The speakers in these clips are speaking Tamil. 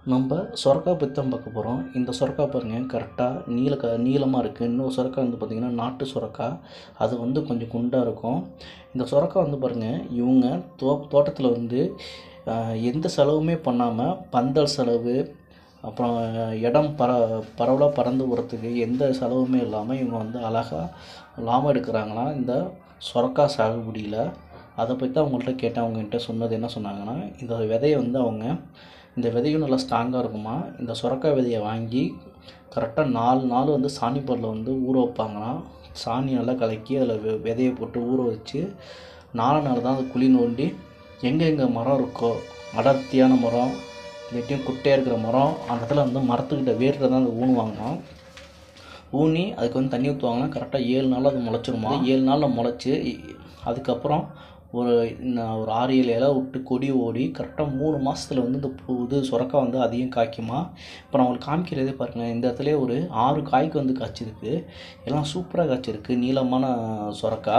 நம்ம சொரக்கா பற்றி தான் பார்க்க போகிறோம் இந்த சொரக்கா பாருங்கள் கரெக்டாக நீல க நீளமாக இருக்குது இன்னொரு சொரக்கா வந்து பார்த்திங்கன்னா நாட்டு சொரக்கா அது வந்து கொஞ்சம் குண்டாக இருக்கும் இந்த சொரக்கா வந்து பாருங்கள் இவங்க தோ தோட்டத்தில் வந்து ஆஹ், எந்த செலவுமே பண்ணாமல் பந்தல் செலவு அப்புறம் இடம் பர பரவலாக பறந்து போகிறதுக்கு எந்த செலவுமே இல்லாமல் இவங்க வந்து அழகாக லாபம் எடுக்கிறாங்களாம் இந்த சொரக்கா சாகுபடியில் அதை பற்றி தான் அவங்கள்ட்ட கேட்டேன் அவங்க என்கிட்ட சொன்னது என்ன சொன்னாங்கன்னா இந்த விதையை வந்து அவங்க இந்த விதையும் நல்லா ஸ்ட்ராங்காக இருக்குமா இந்த சுரக்கா விதையை வாங்கி கரெக்டாக நாலு நாள் வந்து சாணி பொருளை வந்து ஊற வைப்பாங்களாம் சாணி நல்லா கலக்கி அதில் வெ விதையை போட்டு ஊற வச்சு நாலு நாள் தான் அது குழி நோண்டி எங்கெங்கே மரம் இருக்கோ அடர்த்தியான மரம் இல்லாட்டியும் குட்டையாக இருக்கிற மரம் அந்த இடத்துல வந்து மரத்துக்கிட்ட வேரில் தான் அது ஊனுவாங்களாம் ஊனி அதுக்கு வந்து தண்ணி ஊற்றுவாங்கன்னா கரெக்டாக ஏழு நாள் அது முளைச்சிருமா ஏழு நாளில் முளைச்சி இ- அதுக்கப்புறம் ஒரு இன்ன- ஒரு ஆறு ஏழு இலை விட்டு கொடி ஓடி கரெக்டாக மூணு மாதத்துல வந்து இந்த பூ இது சுரக்கா வந்து அதிகம் காய்க்குமா இப்போ நான் உங்களுக்கு காமிக்கிறதே பாருங்கள் இந்த இடத்துல ஒரு ஆறு காய்க்கு வந்து காய்ச்சிருக்கு எல்லாம் சூப்பராக காய்ச்சிருக்கு நீளமான சுரக்கா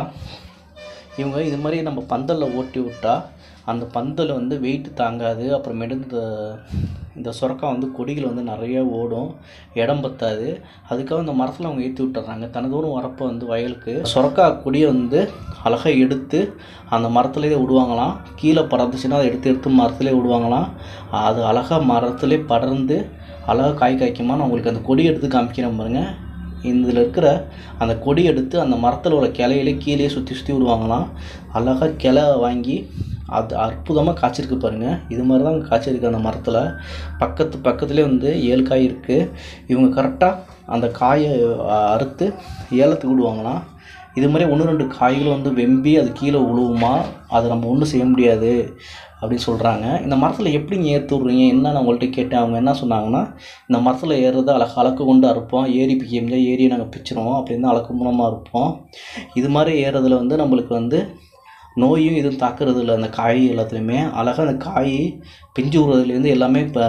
இவங்க இது மாதிரி நம்ம பந்தலில் ஓட்டி விட்டா அந்த பந்தல் வந்து வெயிட் தாங்காது அப்புறமேட்டு இந்த இந்த சுரக்கா வந்து கொடிகள் வந்து நிறைய ஓடும் இடம் பத்தாது அதுக்காக இந்த மரத்தில் அவங்க ஏற்றி விட்டுறாங்க தனதோறும் வரப்போ வந்து வயலுக்கு சுரக்கா கொடியை வந்து அழகாக எடுத்து அந்த மரத்துலேயே விடுவாங்களாம் கீழே பறந்துச்சுன்னா அதை எடுத்து எடுத்து மரத்துலேயே விடுவாங்களாம் அது அழகாக மரத்துலேயே படர்ந்து அழகாக காய் காய்க்குமா நான் உங்களுக்கு அந்த கொடி எடுத்து காமிக்கிறேன் பாருங்கள் இதில் இருக்கிற அந்த கொடி எடுத்து அந்த மரத்தில் உள்ள கிளையிலே கீழே சுற்றி சுற்றி விடுவாங்களாம் அழகாக கிளை வாங்கி அது அற்புதமாக காய்ச்சிருக்கு பாருங்கள் இது மாதிரி தான் காய்ச்சிருக்கு அந்த மரத்தில் பக்கத்து பக்கத்துலேயே வந்து ஏழு காய் இருக்குது இவங்க கரெக்டாக அந்த காயை அ- அறுத்து ஏலத்துக்கு விடுவாங்களாம் இது மாதிரி ஒன்று ரெண்டு காய்கள் வந்து வெம்பி அது கீழே உழுவுமா அதை நம்ம ஒன்றும் செய்ய முடியாது அப்படின்னு சொல்கிறாங்க இந்த மரத்தில் எப்படிங்க ஏற்று விட்றீங்க என்ன நான் உங்கள்கிட்ட கேட்டேன் அவங்க என்ன சொன்னாங்கன்னா இந்த மரத்தில் ஏறுறது அழகு அலக்கு கொண்டு அறுப்போம் ஏரி பிக்க முடியாது ஏரியை நாங்கள் பிச்சிருவோம் அப்படின்னு அலக்கு மூலமாக இருப்போம் இது மாதிரி ஏறுறதுல வந்து நம்மளுக்கு வந்து நோயும் எதுவும் தாக்குறது இல்லை அந்த காய் எல்லாத்துலேயுமே அழகாக அந்த காய் பிஞ்சு விடுறதுலேருந்து எல்லாமே இப்போ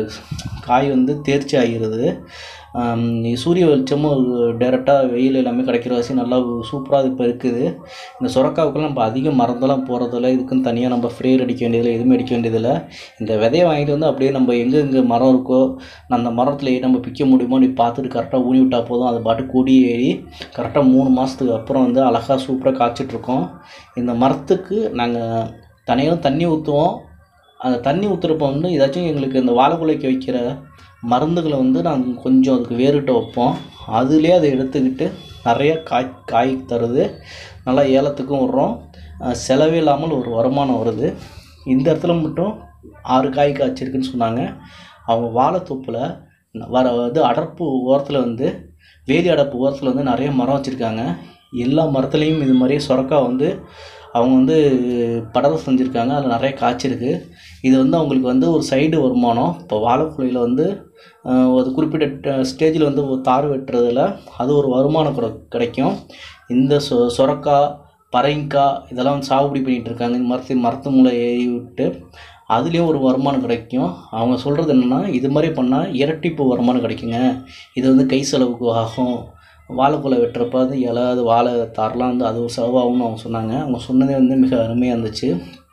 காய் வந்து தேர்ச்சி ஆகிறது ஆம், சூரிய வெளிச்சமும் டேரெக்டாக வெயில் எல்லாமே கிடைக்கிற வச்சு நல்லா சூப்பராக இப்போ இருக்குது இந்த சுரக்காவுக்குலாம் நம்ம அதிக மருந்தெல்லாம் போகிறதில்ல இதுக்குன்னு தனியாக நம்ம ஃப்ரேயர் அடிக்க வேண்டியதில்லை எதுவுமே அடிக்க வேண்டியதில்லை இந்த விதையை வாங்கிட்டு வந்து அப்படியே நம்ம எங்கே எங்கே மரம் இருக்கோ அந்த மரத்தில் நம்ம பிக்க முடியுமோ நீ பார்த்துட்டு கரெக்டாக ஊனி விட்டால் போதும் அது பாட்டு கொடி ஏறி கரெக்டாக மூணு மாதத்துக்கு அப்புறம் வந்து அழகாக சூப்பராக காய்ச்சிட்ருக்கோம் இந்த மரத்துக்கு நாங்கள் தனியாக தண்ணி ஊற்றுவோம் அந்த தண்ணி ஊற்றுறப்ப வந்து ஏதாச்சும் எங்களுக்கு இந்த வாழைக்குலைக்கு வைக்கிற மருந்துகளை வந்து நாங்கள் கொஞ்சம் அதுக்கு வேறுகிட்ட வைப்போம் அதுலேயே அதை எடுத்துக்கிட்டு நிறைய காய் காய் தருது நல்லா ஏலத்துக்கும் விட்றோம் அஹ் செலவே இல்லாமல் ஒரு வருமானம் வருது இந்த இடத்துல மட்டும் ஆறு காய் காய்ச்சிருக்குன்னு சொன்னாங்க அவங்க வாழைத்தோப்பில் வர இது அடர்ப்பு ஓரத்தில் வந்து வேலி அடப்பு ஓரத்தில் வந்து நிறைய மரம் வச்சுருக்காங்க எல்லா மரத்துலேயும் இது மாதிரி சுரக்கா வந்து அவங்க வந்து படத்தை செஞ்சுருக்காங்க அதில் நிறைய காய்ச்சிருக்கு இது வந்து அவங்களுக்கு வந்து ஒரு சைடு வருமானம் இப்போ வாழைக்குலையில் வந்து ஆஹ், ஒரு குறிப்பிட்ட ஸ்டேஜில் வந்து ஒரு தார் வெட்டுறதுல அது ஒரு வருமானம் கூட கிடைக்கும் இந்த சொ சொரக்கா பரங்கிக்காய் இதெல்லாம் வந்து சாகுபடி பண்ணிகிட்டு இருக்காங்க இந்த மரத்து மரத்து மூளை ஏறி விட்டு அதுலேயும் ஒரு வருமானம் கிடைக்கும் அவங்க சொல்கிறது என்னென்னா இது மாதிரி பண்ணால் இரட்டிப்பு வருமானம் கிடைக்குங்க இது வந்து கை செலவுக்கு ஆகும் வாழைக்குலை வெட்டுறப்ப அது இலை அது வாழை தாரெலாம் வந்து அது ஒரு செலவாகும்னு அவங்க சொன்னாங்க அவங்க சொன்னதே வந்து மிக அருமையாக இருந்துச்சு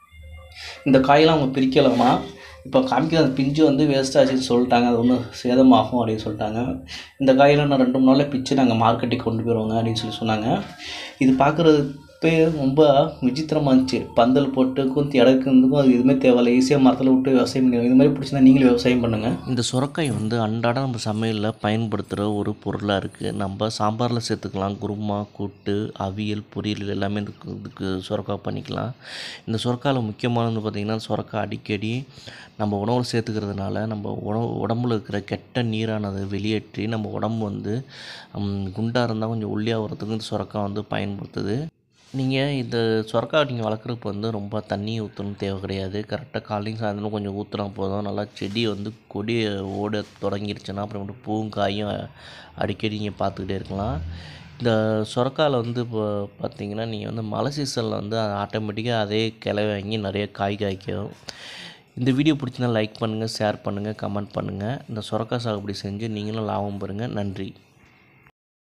இந்த காயெல்லாம் அவங்க பிரிக்கலாமா இப்போ காமிக்கிற அந்த பிஞ்சு வந்து வேஸ்ட் ஆச்சுன்னு சொல்லிட்டாங்க அது ஒன்றும் சேதமாகும் அப்படின்னு சொல்லிட்டாங்க இந்த காயெல்லாம் நான் ரெண்டு மூணு நாளில் பிச்சு நாங்கள் மார்க்கெட்டுக்கு கொண்டு போயிடுவோங்க அப்படின்னு சொல்லி சொன்னாங்க இது பார்க்குறதுப்பே ரொம்ப விசித்திரமாக இருந்துச்சு பந்தல் போட்டு குந்தி இடக்குறதுக்கும் அது எதுவுமே தேவையில்ல ஈஸியாக மரத்தில் விட்டு விவசாயம் பண்ணி இது மாதிரி பிடிச்சிருந்தா நீங்களும் விவசாயம் பண்ணுங்கள் இந்த சுரக்காய் வந்து அன்றாட நம்ம சமையலில் பயன்படுத்துகிற ஒரு பொருளாக இருக்குது நம்ம சாம்பாரில் சேர்த்துக்கலாம் குருமா கூட்டு அவியல் பொரியல் எல்லாமே இதுக்கு இதுக்கு சுரக்காய் பண்ணிக்கலாம் இந்த சுரக்காயில் முக்கியமானது பார்த்திங்கன்னா சுரக்காய் அடிக்கடி நம்ம உணவில் சேர்த்துக்கிறதுனால நம்ம உணவு உடம்புல இருக்கிற கெட்ட நீரானது வெளியேற்றி நம்ம உடம்பு வந்து ம், குண்டாக இருந்தால் கொஞ்சம் ஒல்லியாக வரதுக்கு இந்த சுரக்காய் வந்து பயன்படுத்துது நீங்கள் இந்த சுரக்காய் நீங்கள் வளர்க்குறப்ப வந்து ரொம்ப தண்ணி ஊற்றணும் தேவை கிடையாது கரெக்டாக காலையும் சாயந்தரம் கொஞ்சம் ஊற்றினா போதும் நல்லா செடி வந்து கொடி ஓட தொடங்கிருச்சுன்னா அப்புறம் பூவும் காயும் அடிக்கடி நீங்கள் பார்த்துக்கிட்டே இருக்கலாம் இந்த சுரக்காயில் வந்து இப்போ பார்த்தீங்கன்னா நீங்கள் வந்து மழை சீசனில் வந்து ஆட்டோமேட்டிக்காக அதே கிளை வாங்கி நிறைய காய் காய்க்கும் இந்த வீடியோ பிடிச்சிருந்தா லைக் பண்ணுங்கள் ஷேர் பண்ணுங்கள் கமெண்ட் பண்ணுங்கள் இந்த சுரக்காய் சாகுபடி செஞ்சு நீங்களும் லாபம் பெறுங்க நன்றி